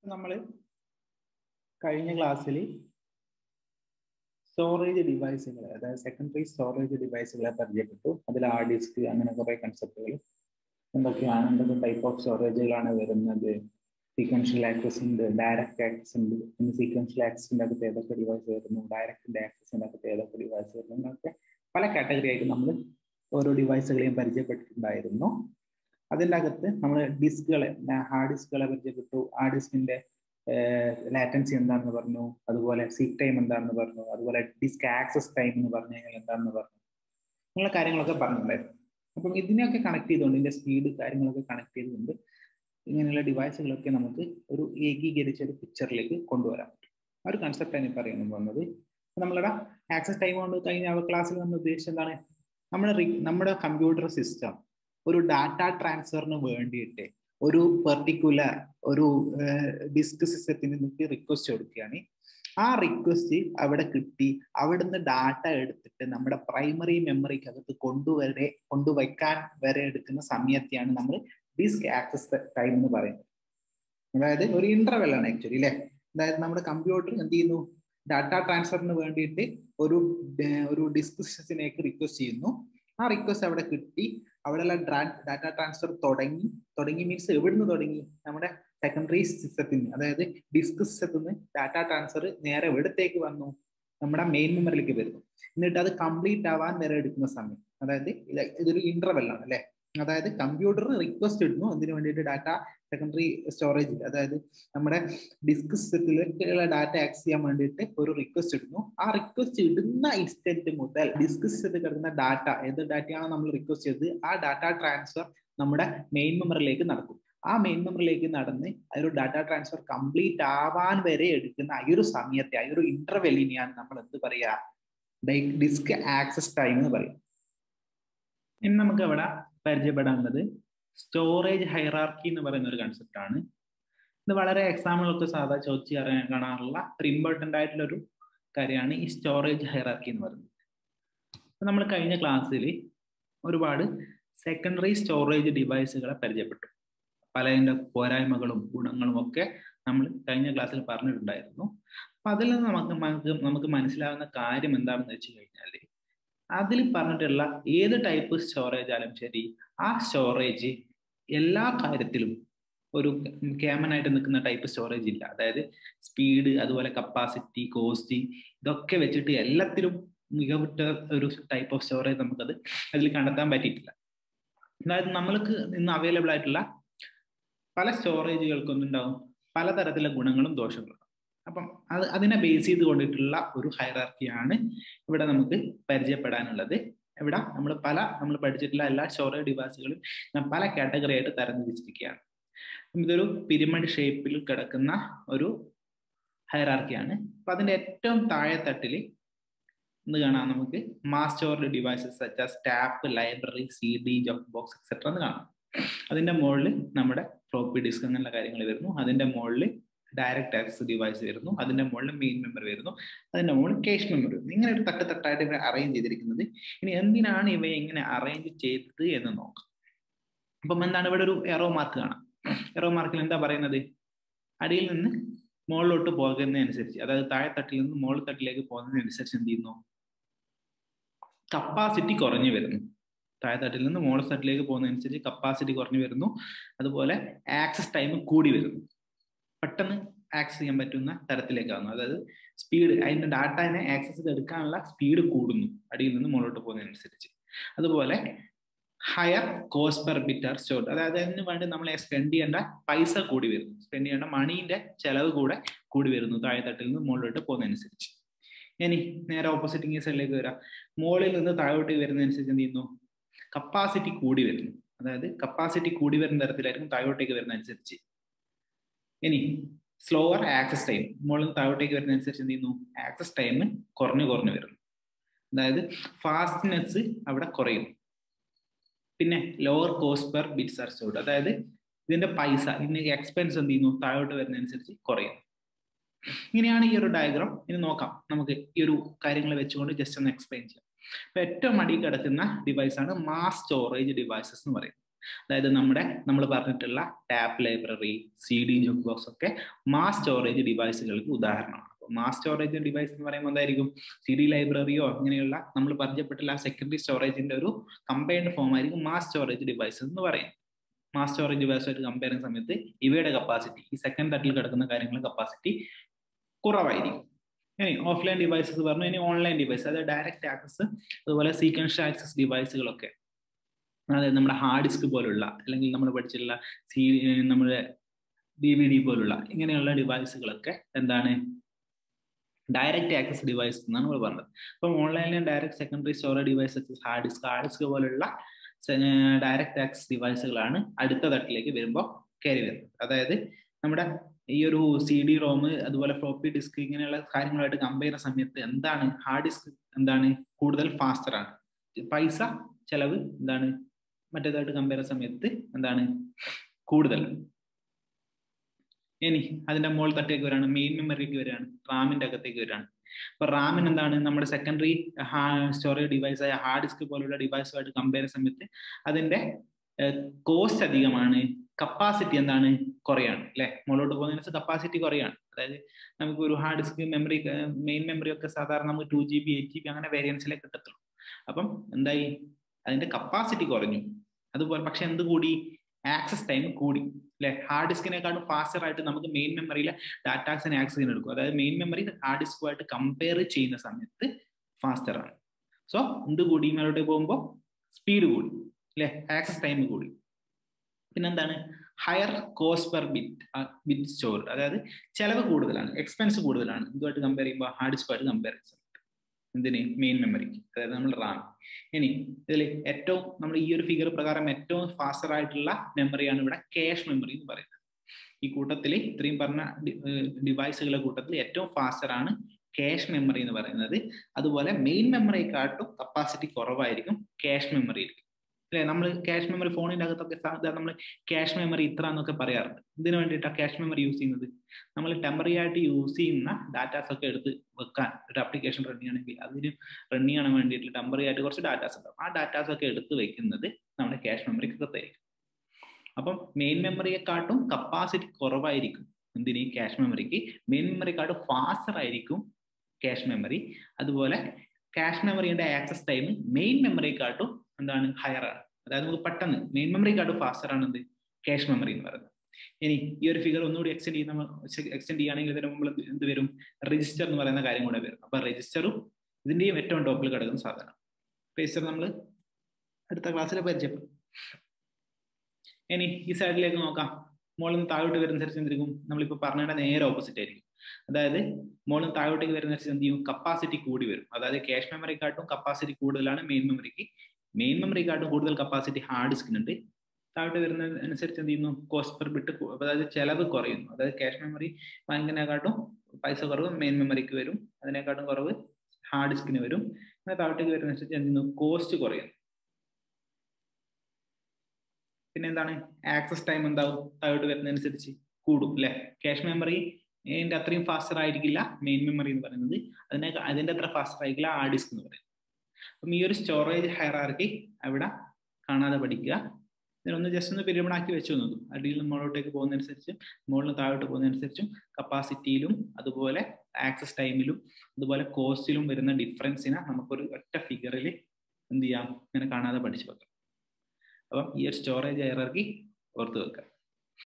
നമ്മൾ കഴിഞ്ഞ ക്ലാസ്സിൽ സ്റ്റോറേജ് ഡിവൈസുകൾ അതായത് സെക്കൻഡറി സ്റ്റോറേജ് ഡിവൈസുകളെ പരിചയപ്പെട്ടു അതിൽ ആ ഡിസ്ക് അങ്ങനെ കുറെ കൺസെപ്റ്റുകൾ എന്തൊക്കെയാണ് എന്തൊക്കെ ടൈപ്പ് ഓഫ് സ്റ്റോറേജുകളാണ് വരുന്നത് സീക്വൻഷ്യൽ ആക്സസ് ഉണ്ട് ഡയറക്റ്റ് ആക്സസ് ഉണ്ട് പിന്നെ സീക്വൻഷ്യൽ ആക്സസിന്റെ അകത്ത് ഏതൊക്കെ ഡിവൈസ് വരുന്നു ഡയറക്റ്റ് ആക്സസിന്റെ അകത്ത് ഏതൊക്കെ ഡിവൈസ് വരുന്നു അങ്ങനത്തെ പല കാറ്റഗറി ആയിട്ട് നമ്മൾ ഓരോ ഡിവൈസുകളെയും പരിചയപ്പെട്ടിട്ടുണ്ടായിരുന്നു അതിൻ്റെ അകത്ത് നമ്മൾ ഡിസ്കുകളെ ഹാർഡ് ഡിസ്കുകളെ പരിചയപ്പെട്ടു ആ ഡിസ്കിന്റെ ലാറ്റൻസി എന്താണെന്ന് പറഞ്ഞു അതുപോലെ സീക്ക് ടൈം എന്താണെന്ന് പറഞ്ഞു അതുപോലെ ഡിസ്ക് ആക്സസ് ടൈം എന്ന് പറഞ്ഞു കഴിഞ്ഞാൽ എന്താണെന്ന് പറഞ്ഞു അങ്ങനെയുള്ള കാര്യങ്ങളൊക്കെ പറഞ്ഞിട്ടുണ്ടായിരുന്നു അപ്പം ഇതിനെയൊക്കെ കണക്ട് ചെയ്തുകൊണ്ട് ഇതിന്റെ സ്പീഡ് കാര്യങ്ങളൊക്കെ കണക്ട് ചെയ്തുകൊണ്ട് ഇങ്ങനെയുള്ള ഡിവൈസുകളൊക്കെ നമുക്ക് ഒരു ഏകീകരിച്ച ഒരു പിക്ചറിലേക്ക് കൊണ്ടുവരാൻ പറ്റും ആ ഒരു കൺസെപ്റ്റാണ് ഇപ്പോൾ അറിയാൻ പോകുന്നത് നമ്മളുടെ ആക്സസ് ടൈം കൊണ്ട് കഴിഞ്ഞ ക്ലാസ്സിൽ നമ്മൾ ഉദ്ദേശിച്ചത് എന്താണ് നമ്മുടെ നമ്മുടെ കമ്പ്യൂട്ടർ സിസ്റ്റം ഒരു ഡാറ്റ ട്രാൻസ്ഫറിന് വേണ്ടിയിട്ട് ഒരു പെർട്ടിക്കുലർ ഒരു ഡിസ്ക് സിസ്റ്റത്തിന് നിങ്ങൾക്ക് റിക്വസ്റ്റ് കൊടുക്കുകയാണ് ആ റിക്വസ്റ്റ് അവിടെ കിട്ടി അവിടുന്ന് ഡാറ്റ എടുത്തിട്ട് നമ്മുടെ പ്രൈമറി മെമ്മറിക്കകത്ത് കൊണ്ടുവരെ കൊണ്ടുവയ്ക്കാൻ വരെ എടുക്കുന്ന സമയത്തെയാണ് നമ്മൾ ഡിസ്ക് ആക്സസ് ടൈം എന്ന് പറയുന്നത് അതായത് ഒരു ഇന്റർവെൽ ആണ് ആക്ച്വലി അല്ലെ അതായത് നമ്മുടെ കമ്പ്യൂട്ടർ എന്ത് ചെയ്യുന്നു ഡാറ്റ ട്രാൻസ്ഫറിന് വേണ്ടിയിട്ട് ഒരു ഒരു ഡിസ്ക് സിസ്റ്റത്തിലേക്ക് റിക്വസ്റ്റ് ചെയ്യുന്നു ആ റിക്വസ്റ്റ് അവിടെ കിട്ടി അവിടെയുള്ള ഡാറ്റ ട്രാൻസ്ഫർ തുടങ്ങി തുടങ്ങി മീൻസ് എവിടുന്ന് തുടങ്ങി നമ്മുടെ സെക്കൻഡറി സിസ്റ്റത്തിൽ നിന്ന് അതായത് ഡിസ്ക് സിസ്റ്റത്തിൽ നിന്ന് ഡാറ്റ ട്രാൻസ്ഫർ നേരെ എവിടത്തേക്ക് വന്നു നമ്മുടെ മെയിൻ മെമ്മറിയിലേക്ക് വരുന്നു എന്നിട്ട് അത് കംപ്ലീറ്റ് ആവാൻ വരെ എടുക്കുന്ന സമയം അതായത് ഇതൊരു ഇന്റർവെൽ ആണ് അല്ലെ അതായത് കമ്പ്യൂട്ടറിന് റിക്വസ്റ്റ് ഇടുന്നു അതിന് വേണ്ടിയിട്ട് ഡാറ്റ സെക്കൻഡറി സ്റ്റോറേജ് അതായത് നമ്മുടെ ഡിസ്ക് സിസ്റ്റത്തിലേക്കുള്ള ഡാറ്റ ആക്സസ് ചെയ്യാൻ വേണ്ടിയിട്ട് ഒരു റിക്വസ്റ്റ് ഇടുന്നു ആ റിക്വസ്റ്റ് ഇടുന്ന ഇൻസ്റ്റന്റ് മുതൽ ഡിസ്ക് സിസ്റ്റത്തിൽ കിടക്കുന്ന ഡാറ്റ ഏത് ഡാറ്റയാണോ നമ്മൾ റിക്വസ്റ്റ് ചെയ്തത് ആ ഡാറ്റ ട്രാൻസ്ഫർ നമ്മുടെ മെയിൻ മെമ്മറിയിലേക്ക് നടക്കും ആ മെയിൻ മെമ്മറിയിലേക്ക് നടന്ന് ആ ഒരു ഡാറ്റ ട്രാൻസ്ഫർ കംപ്ലീറ്റ് ആവാൻ വരെ എടുക്കുന്ന ആ ഒരു സമയത്തെ ആ ഒരു ഇന്റർവെല്ലിനെയാണ് നമ്മൾ എന്ത് പറയാ ഡിസ്ക് ആക്സസ് ടൈം എന്ന് പറയും ഇനി നമുക്ക് അവിടെ പരിചയപ്പെടാനുള്ളത് സ്റ്റോറേജ് ഹൈറാർക്കി എന്ന് പറയുന്ന ഒരു കൺസെപ്റ്റ് ആണ് ഇത് വളരെ എക്സാമ്പിളൊക്കെ സാധാ ചോദിച്ച് കാണാറുള്ള ഒരു ഇമ്പോർട്ടൻ്റ് ആയിട്ടുള്ള ഒരു കാര്യമാണ് ഈ സ്റ്റോറേജ് ഹൈറാർക്കി എന്ന് പറയുന്നത് നമ്മൾ കഴിഞ്ഞ ക്ലാസ്സിൽ ഒരുപാട് സെക്കൻഡറി സ്റ്റോറേജ് ഡിവൈസുകളെ പരിചയപ്പെട്ടു പലതിൻ്റെ പോരായ്മകളും ഗുണങ്ങളും ഒക്കെ നമ്മൾ കഴിഞ്ഞ ക്ലാസ്സിൽ പറഞ്ഞിട്ടുണ്ടായിരുന്നു അപ്പൊ അതിൽ നിന്ന് നമുക്ക് നമുക്ക് നമുക്ക് മനസ്സിലാവുന്ന കാര്യം എന്താണെന്ന് വെച്ച് കഴിഞ്ഞാൽ അതിൽ പറഞ്ഞിട്ടുള്ള ഏത് ടൈപ്പ് സ്റ്റോറേജ് ആയാലും ശരി ആ സ്റ്റോറേജ് എല്ലാ കാര്യത്തിലും ഒരു കേമൻ ആയിട്ട് നിൽക്കുന്ന ടൈപ്പ് സ്റ്റോറേജ് ഇല്ല അതായത് സ്പീഡ് അതുപോലെ കപ്പാസിറ്റി കോസ്റ്റ് ഇതൊക്കെ വെച്ചിട്ട് എല്ലാത്തിലും മികവുറ്റ ഒരു ടൈപ്പ് ഓഫ് സ്റ്റോറേജ് നമുക്കത് അതിൽ കണ്ടെത്താൻ പറ്റിയിട്ടില്ല അതായത് നമ്മൾക്ക് ഇന്ന് അവൈലബിൾ ആയിട്ടുള്ള പല സ്റ്റോറേജുകൾക്കൊന്നും ഉണ്ടാവും പലതരത്തിലുള്ള ഗുണങ്ങളും ദോഷങ്ങളും അപ്പം അത് അതിനെ ബേസ് ചെയ്ത് കൊണ്ടിട്ടുള്ള ഒരു ഹൈറാർക്കിയാണ് ഇവിടെ നമുക്ക് പരിചയപ്പെടാനുള്ളത് ഇവിടെ നമ്മൾ പല നമ്മൾ പഠിച്ചിട്ടുള്ള എല്ലാ സ്റ്റോറേജ് ഡിവൈസുകളും പല കാറ്റഗറി ആയിട്ട് തരംതിരിച്ചിരിക്കുകയാണ് ഇതൊരു പിരമിഡ് ഷേപ്പിൽ കിടക്കുന്ന ഒരു ഹൈറാർക്കിയാണ് അപ്പൊ അതിന്റെ ഏറ്റവും താഴെത്തട്ടിൽ എന്ത് കാണാം നമുക്ക് mass stored devices such as tape library C D jukebox etcetera എന്ന് കാണാം അതിന്റെ മുകളിൽ നമ്മുടെ ഫ്ലോപ്പി ഡിസ്ക് അങ്ങനെയുള്ള കാര്യങ്ങൾ വരുന്നു അതിന്റെ മുകളിൽ ഡയറക്റ്റ് ആക്സസ് ഡിവൈസ് വരുന്നു അതിന്റെ മുകളിൽ മെയിൻ മെമ്മറി വരുന്നു അതിന്റെ മുകളിൽ കേഷ് മെമ്മറി വരുന്നു ഇങ്ങനെ ഒരു തട്ട് തട്ടായിട്ട് ഇവരെ അറേഞ്ച് ചെയ്തിരിക്കുന്നത് ഇനി എന്തിനാണ് ഇവയെ ഇങ്ങനെ അറേഞ്ച് ചെയ്തത് എന്ന് നോക്കാം അപ്പം എന്താണ് ഇവിടെ ഒരു എറോ മാർക്ക് കാണാം എറോ മാർക്കിൽ എന്താ പറയുന്നത് അടിയിൽ നിന്ന് മുകളിലോട്ട് പോകുന്നതനുസരിച്ച് അതായത് താഴെ തട്ടിൽ നിന്ന് മുകളിൽ തട്ടിലേക്ക് പോകുന്നതിനനുസരിച്ച് എന്ത് ചെയ്യുന്നു കപ്പാസിറ്റി കുറഞ്ഞു വരുന്നു താഴെ തട്ടിൽ നിന്ന് മുകളിൽ തട്ടിലേക്ക് പോകുന്നതനുസരിച്ച് കപ്പാസിറ്റി കുറഞ്ഞു വരുന്നു അതുപോലെ ആക്സസ് ടൈം കൂടി വരുന്നു പെട്ടെന്ന് ആക്സസ് ചെയ്യാൻ പറ്റുന്ന തരത്തിലേക്കാവുന്നു അതായത് സ്പീഡ് അതിന്റെ ഡാറ്റനെ ആക്സസ് എടുക്കാനുള്ള സ്പീഡ് കൂടുന്നു അടിയിൽ നിന്ന് മുകളിലോട്ട് പോകുന്നതനുസരിച്ച് അതുപോലെ higher cost per bit are store അതായത് അതിന് വേണ്ടി നമ്മൾ സ്പെൻഡ് ചെയ്യേണ്ട പൈസ കൂടി വരുന്നു സ്പെൻഡ് ചെയ്യേണ്ട മണീന്റെ ചെലവ് കൂടെ കൂടി വരുന്നു താഴെത്തട്ടിൽ നിന്ന് മുകളിലോട്ട് പോകുന്നതനുസരിച്ച് ഇനി നേരെ ഓപ്പോസിറ്റ് സൈഡിലേക്ക് വരാം മുകളിൽ നിന്ന് താഴോട്ട് വരുന്നതനുസരിച്ച് എന്ത് ചെയ്യുന്നു കപ്പാസിറ്റി കൂടി വരുന്നു അതായത് കപ്പാസിറ്റി കൂടി വരുന്ന തരത്തിലായിരിക്കും താഴോട്ടേക്ക് വരുന്നതനുസരിച്ച് ഇനി സ്ലോവർ ആക്സസ് ടൈം മുകളിൽ നിന്ന് താഴോട്ടേക്ക് വരുന്നതനുസരിച്ച് എന്ത് ചെയ്യുന്നു ആക്സസ് ടൈം കുറഞ്ഞു കുറഞ്ഞു വരുന്നു അതായത് ഫാസ്റ്റ്നെസ് അവിടെ കുറയുന്നു പിന്നെ lower cost per bits are stored അതായത് ഇതിന്റെ പൈസ ഇതിന്റെ എക്സ്പെൻസ് എന്ത് ചെയ്യുന്നു താഴോട്ട് വരുന്നതനുസരിച്ച് കുറയുന്നു ഇങ്ങനെയാണ് ഈ ഒരു ഡയഗ്രാം ഇനി നോക്കാം നമുക്ക് ഈ ഒരു കാര്യങ്ങൾ വെച്ചുകൊണ്ട് ജസ്റ്റ് ഒന്ന് എക്സ്പ്ലെയിൻ ചെയ്യാം അപ്പൊ ഏറ്റവും അടിയിൽ കിടക്കുന്ന ഡിവൈസ് ആണ് മാസ് സ്റ്റോറേജ് ഡിവൈസസ് എന്ന് പറയുന്നത് അതായത് നമ്മുടെ നമ്മൾ പറഞ്ഞിട്ടുള്ള tape library C D jukebox ഒക്കെ മാസ് സ്റ്റോറേജ് ഡിവൈസുകൾക്ക് ഉദാഹരണമാണ് മാസ് സ്റ്റോറേജ് ഡിവൈസ് എന്ന് പറയുമ്പോൾ എന്തായിരിക്കും സി ഡി ലൈബ്രറിയോ അങ്ങനെയുള്ള നമ്മൾ പരിചയപ്പെട്ടുള്ള സെക്കൻഡറി സ്റ്റോറേജിന്റെ ഒരു കമ്പൈൻഡ് ഫോം ആയിരിക്കും മാസ് സ്റ്റോറേജ് ഡിവൈസ് എന്ന് പറയുന്നത് മാസ് സ്റ്റോറേജ് ഡിവൈസുമായിട്ട് കമ്പയർ ചെയ്യുന്ന സമയത്ത് ഇവയുടെ കപ്പാസിറ്റി ഈ സെക്കൻഡ് തട്ടിൽ കിടക്കുന്ന കാര്യങ്ങളുടെ കപ്പാസിറ്റി കുറവായിരിക്കും ഇനി ഓഫ്ലൈൻ ഡിവൈസസ് പറഞ്ഞു ഇനി ഓൺലൈൻ ഡിവൈസ് അതായത് ഡയറക്റ്റ് ആക്സസ് അതുപോലെ സീക്വൻഷ്യൽ ആക്സസ് ഡിവൈസുകളൊക്കെ അതായത് നമ്മുടെ ഹാർഡ് ഡിസ്ക് പോലുള്ള അല്ലെങ്കിൽ നമ്മൾ പഠിച്ചിട്ടുള്ള സി നമ്മുടെ ഡി വി ഡി പോലുള്ള ഇങ്ങനെയുള്ള ഡിവൈസുകളൊക്കെ എന്താണ് ഡയറക്റ്റ് ആക്സസ് ഡിവൈസ് എന്നാണ് നമ്മൾ പറഞ്ഞത് അപ്പം ഓൺലൈനിലും direct secondary storage devices hard disk hard disk പോലുള്ള ഡയറക്റ്റ് ആക്സസ് ഡിവൈസുകളാണ് അടുത്ത തട്ടിലേക്ക് വരുമ്പോൾ കയറി വരുന്നത് അതായത് നമ്മുടെ ഈ ഒരു സി ഡി റോം അതുപോലെ ഫ്ലോപ്പി ഡിസ്ക് ഇങ്ങനെയുള്ള കാര്യങ്ങളായിട്ട് കമ്പയർ ചെയ്യുന്ന സമയത്ത് എന്താണ് ഹാർഡ് ഡിസ്ക് എന്താണ് കൂടുതൽ ഫാസ്റ്റർ ആണ് പൈസ ചെലവ് എന്താണ് മറ്റേതായിട്ട് കമ്പയർ ചെയ്യുന്ന സമയത്ത് എന്താണ് കൂടുതൽ ഇനി അതിന്റെ മുകൾ തട്ടേക്ക് വരാണ് മെയിൻ മെമ്മറിക്ക് വരികയാണ് റാമിന്റെ അകത്തേക്ക് വരികയാണ് അപ്പൊ റാമിന് എന്താണ് നമ്മുടെ സെക്കൻഡറി സ്റ്റോറേജ് ഡിവൈസ് ആയ ഹാർഡ് ഡിസ്ക് പോലുള്ള ഡിവൈസുമായിട്ട് കമ്പയർ ചെയ്യുന്ന സമയത്ത് അതിന്റെ കോസ്റ്റ് അധികമാണ് കപ്പാസിറ്റി എന്താണ് കുറയാണ് അല്ലെ മുകളിലോട്ട് പോകുന്നതിനനുസരിച്ച് കപ്പാസിറ്റി കുറയാണ് അതായത് നമുക്ക് ഒരു hard disk memory main memory ഒക്കെ സാധാരണ നമുക്ക് two G B eight G B അങ്ങനെ വേരിയൻസിലേക്ക് കിട്ടത്തുള്ളൂ അപ്പം എന്തായി അതിന്റെ കപ്പാസിറ്റി കുറഞ്ഞു അതുപോലെ പക്ഷെ എന്ത് കൂടി ആക്സസ് ടൈം കൂടി അല്ലെ ഹാർഡ് ഡിസ്കിനെക്കാളും ഫാസ്റ്റർ ആയിട്ട് നമുക്ക് മെയിൻ മെമ്മറിയിലെ ഡാറ്റാസിനെ ആക്സസ് ചെയ്യാൻ എടുക്കും അതായത് മെയിൻ മെമ്മറി ഹാർഡ് ഡിസ്കുമായിട്ട് കമ്പയർ ചെയ്യുന്ന സമയത്ത് ഫാസ്റ്റർ ആണ് സോ എന്ത് കൂടി മേലോട്ട് പോകുമ്പോൾ സ്പീഡ് കൂടി അല്ലെ ആക്സസ് ടൈം കൂടി പിന്നെന്താണ് higher cost per bit bit store അതായത് ചെലവ് കൂടുതലാണ് എക്സ്പെൻസ് കൂടുതലാണ് ഇതുമായിട്ട് കമ്പയർ ചെയ്യുമ്പോൾ ഹാർഡ് ഡിസ്കുമായിട്ട് കമ്പയർ ചെയ്യുന്നത് എന്തിന് മെയിൻ മെമ്മറിക്ക് അതായത് നമ്മൾ റാം ഇനി ഇതിൽ ഏറ്റവും നമ്മൾ ഈ ഒരു ഫിഗർ പ്രകാരം ഏറ്റവും ഫാസ്റ്റർ ആയിട്ടുള്ള മെമ്മറിയാണ് ഇവിടെ ക്യാഷ് മെമ്മറി എന്ന് പറയുന്നത് ഈ കൂട്ടത്തിൽ ഇത്രയും പറഞ്ഞ ഡിവൈസുകളുടെ കൂട്ടത്തിൽ ഏറ്റവും ഫാസ്റ്റർ ആണ് ക്യാഷ് മെമ്മറി എന്ന് പറയുന്നത് അതുപോലെ മെയിൻ മെമ്മറിയെക്കാട്ടും കപ്പാസിറ്റി കുറവായിരിക്കും ക്യാഷ് മെമ്മറി അല്ലെ നമ്മൾ ക്യാഷ് മെമ്മറി ഫോണിന്റെ അകത്തൊക്കെ നമ്മൾ ക്യാഷ് മെമ്മറി ഇത്ര എന്നൊക്കെ പറയാറുണ്ട് ഇതിനു വേണ്ടിയിട്ടാണ് ക്യാഷ് മെമ്മറി യൂസ് ചെയ്യുന്നത് നമ്മൾ ടെമ്പററി ആയിട്ട് യൂസ് ചെയ്യുന്ന ഡാറ്റാസ് ഒക്കെ എടുത്ത് വെക്കാൻ ഒരു ആപ്ലിക്കേഷൻ റൺ ചെയ്യണമെങ്കിൽ അതിന് റൺ ചെയ്യാൻ വേണ്ടിയിട്ട് ടെമ്പററി ആയിട്ട് കുറച്ച് ഡാറ്റാസ് ഉണ്ടാവും ആ ഡാറ്റാസ് ഒക്കെ എടുത്ത് വെക്കുന്നത് നമ്മുടെ ക്യാഷ് മെമ്മറിക്ക് അകത്തായിരിക്കും അപ്പം മെയിൻ മെമ്മറിയെക്കാട്ടും കപ്പാസിറ്റി കുറവായിരിക്കും എന്തിന് ക്യാഷ് മെമ്മറിക്ക് മെയിൻ മെമ്മറിക്കാട്ടും ഫാസ്റ്റർ ആയിരിക്കും ക്യാഷ് മെമ്മറി അതുപോലെ ക്യാഷ് മെമ്മറിയുടെ ആക്സസ് ടൈം മെയിൻ മെമ്മറിയെക്കാട്ടും എന്താണ് ഹയർ ആണ് അതായത് നമുക്ക് പെട്ടെന്ന് മെയിൻ മെമ്മറിക്കാട്ടും ഫാസ്റ്റർ ആണ് എന്ത് ക്യാഷ് മെമ്മറി എന്ന് പറയുന്നത് ഇനി ഈ ഒരു ഫിഗർ ഒന്നുകൂടി എക്സ്റ്റെൻഡ് ചെയ്യുന്ന എക്സ്റ്റെൻഡ് ചെയ്യുകയാണെങ്കിൽ ഇതിന് മുമ്പ് എന്ത് വരും രജിസ്റ്റർ എന്ന് പറയുന്ന കാര്യം കൂടെ വരും അപ്പൊ രജിസ്റ്ററും ഇതിന്റെയും ഏറ്റവും ടോപ്പിൽ കിടക്കുന്ന സാധനം രജിസ്റ്റർ നമ്മൾ അടുത്ത ക്ലാസ്സിൽ പരിചയപ്പെടും ഇനി ഈ സൈഡിലേക്ക് നോക്കാം മുകളിൽ നിന്ന് താഴോട്ട് വരുന്നതനുസരിച്ച് എന്തിരിക്കും നമ്മളിപ്പോ പറഞ്ഞതിന്റെ നേരെ ഓപ്പോസിറ്റ് ആയിരിക്കും അതായത് മുകളിൽ നിന്ന് താഴോട്ടേക്ക് വരുന്നതനുസരിച്ച് എന്ത് ചെയ്യും കപ്പാസിറ്റി കൂടി വരും അതായത് ക്യാഷ് മെമ്മറിക്കാട്ടും കപ്പാസിറ്റി കൂടുതലാണ് മെയിൻ മെമ്മറിക്ക് മെയിൻ മെമ്മറിക്കാട്ടും കൂടുതൽ കപ്പാസിറ്റി ഹാർഡ് ഡിസ്കിനുണ്ട് താഴോട്ട് വരുന്നതനുസരിച്ച് എന്ത് ചെയ്യുന്നു കോസ്റ്റ് പെർ ബിറ്റ് അതായത് ചെലവ് കുറയുന്നു അതായത് ക്യാഷ് മെമ്മറി വാങ്ങിക്കുന്നതിനെക്കാട്ടും പൈസ കുറവ് മെയിൻ മെമ്മറിക്ക് വരും അതിനെക്കാട്ടും കുറവ് ഹാർഡ് ഡിസ്കിന് വരും അങ്ങനെ താഴോട്ടേക്ക് വരുന്നതനുസരിച്ച് എന്ത് ചെയ്യുന്നു കോസ്റ്റ് കുറയുന്നു പിന്നെ എന്താണ് ആക്സസ് ടൈം എന്താവും താഴോട്ട് വരുന്നതനുസരിച്ച് കൂടും അല്ലെ ക്യാഷ് മെമ്മറി അതിന്റെ അത്രയും ഫാസ്റ്റർ ആയിരിക്കില്ല മെയിൻ മെമ്മറി എന്ന് പറയുന്നത് അതിനെ അതിന്റെ അത്ര ഫാസ്റ്റർ ആയിരിക്കില്ല ഹാർഡ് ഡിസ്ക് എന്ന് പറയുന്നത് അപ്പം ഈ ഒരു സ്റ്റോറേജ് ഹയറാർക്കി അവിടെ കാണാതെ പഠിക്കുക ഇതിനൊന്ന് ജസ്റ്റ് ഒന്ന് പിരിമിഡ് ആക്കി വെച്ചു നോക്കും അടിയിൽ മുകളിലോട്ടേക്ക് പോകുന്നതനുസരിച്ച് മുകളിൽ താഴോട്ട് പോകുന്നതനുസരിച്ചും കപ്പാസിറ്റിയിലും അതുപോലെ ആക്സസ് ടൈമിലും അതുപോലെ കോസ്റ്റിലും വരുന്ന ഡിഫറൻസിനെ നമുക്കൊരു ഒറ്റ ഫിഗറിൽ എന്ത് ചെയ്യാം ഇങ്ങനെ കാണാതെ പഠിച്ചു വെക്കാം അപ്പം ഈ ഒരു സ്റ്റോറേജ് ഹയറാർക്കി ഓർത്ത് വെക്കാം